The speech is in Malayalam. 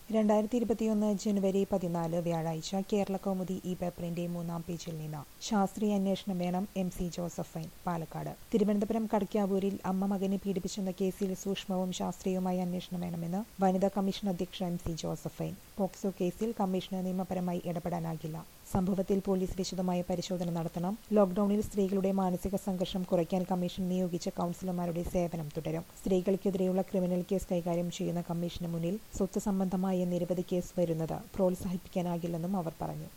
രണ്ടായിരത്തി ഇരുപത്തിയൊന്ന് ജനുവരി പതിനാല് വ്യാഴാഴ്ച കേരള കൗമുദി ഈ പേപ്പറിന്റെ മൂന്നാം പേജിൽ നിന്ന് ശാസ്ത്രീയ അന്വേഷണം വേണം M C Josephine Palakkad Thiruvananthapuram കടക്കാവൂരിൽ അമ്മ മകനെ പീഡിപ്പിച്ചെന്ന കേസിൽ സൂക്ഷ്മവും ശാസ്ത്രീയവുമായ അന്വേഷണം വേണമെന്ന് വനിതാ കമ്മീഷൻ അധ്യക്ഷ എം സി ജോസഫൈൻ പോക്സോ കേസിൽ കമ്മീഷന് നിയമപരമായി ഇടപെടാനാകില്ല സംഭവത്തിൽ പോലീസ് വിശദമായ പരിശോധന നടത്തണം ലോക്ഡൌണിൽ സ്ത്രീകളുടെ മാനസിക സംഘർഷം കുറയ്ക്കാൻ കമ്മീഷൻ നിയോഗിച്ച കൌൺസിലർമാരുടെ സേവനം തുടരും സ്ത്രീകൾക്കെതിരെയുള്ള ക്രിമിനൽ കേസ് കൈകാര്യം ചെയ്യുന്ന കമ്മീഷന് മുന്നിൽ സ്വത്ത് സംബന്ധമായ നിരവധി കേസ് വരുന്നത് പ്രോത്സാഹിപ്പിക്കാനാകില്ലെന്നും അവർ പറഞ്ഞു